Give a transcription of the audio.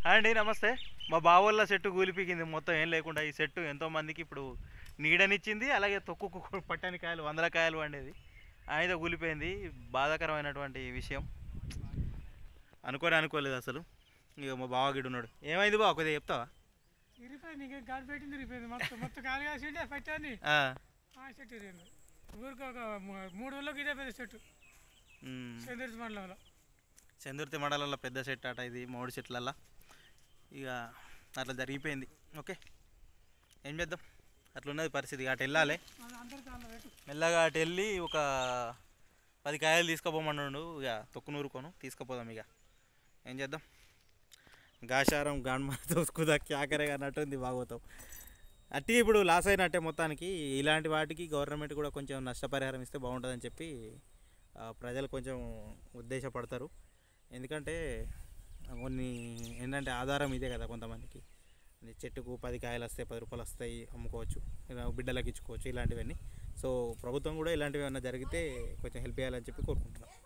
Hi అండి నమస్తే మా బావోళ్ళ చెట్టు కూలిపికింది మొత్తం ఏం లేకుండా ఈ చెట్టు ఎంతో మందికి ఇప్పుడు నీడనిచ్చింది అలాగే తొక్కు పట్టని కాయలు వందల కాయలు వండేది ఆయన కూలిపోయింది బాధాకరమైనటువంటి విషయం అనుకోని అనుకోలేదు అసలు ఇక మా బావ గిడు ఉన్నాడు ఏమైంది బావ కొద్దిగా చెప్తావా ఇరిపోయింది ఇంకా గాడి పెట్టింది ఇరిపోయింది మొత్తం మొత్తం కాలు కాసిండే పెట్టాని ఆ, ఆ చెట్టు ఇరిగింది ఊరికి ఒక మూ- మూడు ఊళ్ళకి ఇదే పెద్ద చెట్టు ఉమ్. చంద్రుడి మండలంలో చందుర్తి మండలంలో పెద్ద చెట్టు అట ఇది మూడు చెట్లల్లో ఇక అట్లా జరిగిపోయింది ఓకే ఏం చేద్దాం అట్లా ఉన్నది పరిస్థితి అటు వెళ్ళాలి మన అందరికీ అన్న పెట్టు మెల్లగా అటు వెళ్ళి ఒక పది కాయలు తీసుకుపోమన్నాడు ఇక తొక్కు నూరుకోను తీసుకుపోదాం ఇక ఏం చేద్దాం గాషారం గాన్మా తోసుకుదా క్యాకరేగా అన్నట్టుంది బాగోతాం అట్టి ఇప్పుడు లాస్ అయినట్టే మొత్తానికి ఇలాంటి వాటికి గవర్నమెంట్ కూడా కొంచెం నష్టపరిహారం ఇస్తే బాగుంటుందని చెప్పి ఆ, ప్రజలు కొంచెం ఉద్దేశపడతారు ఎందుకంటే కొన్ని ఏంటంటే ఆధారం ఇదే కదా కొంతమందికి ఇది చెట్టుకు పది కాయలు వస్తాయి పది రూపాయలు వస్తాయి అమ్ముకోవచ్చు ఇలా బిడ్డలకి ఇచ్చుకోవచ్చు ఇలాంటివన్నీ సో ప్రభుత్వం కూడా ఇలాంటివి ఏమైనా జరిగితే కొంచెం హెల్ప్ చేయాలని చెప్పి కోరుకుంటున్నాం